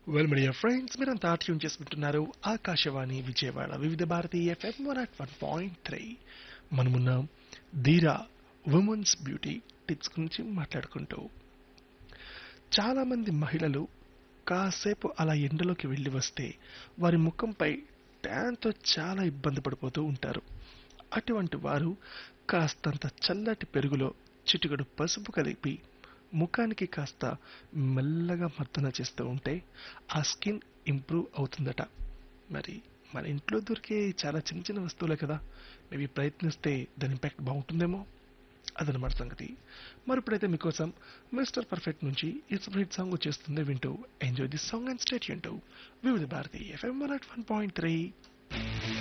well media friends మీరంతా tune చేసుకుంటున్నారు Akashvani Vijayawada Vividh Bharati FM one at one point three మనమున్న Dheera women's beauty tips గురించి మాట్లాడుకుంటూ చాలామంది మహిళలు కాసేపు అలా ఎండలోకి వెళ్ళి వస్తే వారి ముఖంపై ట్యాన్తో చాలా ఇబ్బంది పడిపోతూ ఉంటారు అటువంటి వారు కాస్తంత చల్లటి పెరుగులో చిటికెడు పసుపు కలిపి ముఖానికి కాస్త మెల్లగా మర్దన చేస్తూ ఉంటే ఆ స్కిన్ ఇంప్రూవ్ అవుతుందట మరి మన ఇంట్లో దొరికే చాలా చిన్న చిన్న వస్తువులే కదా మేబీ ప్రయత్నిస్తే దాని ఇంపాక్ట్ బాగుంటుందేమో అదనమాట సంగతి మరి ఇప్పుడైతే మీకోసం మిస్టర్ పర్ఫెక్ట్ నుంచి ఈ హిట్ సాంగ్ వచ్చేస్తుంది వింటూ enjoy this song and state వింటూ Vividh Bharati FM one at one point three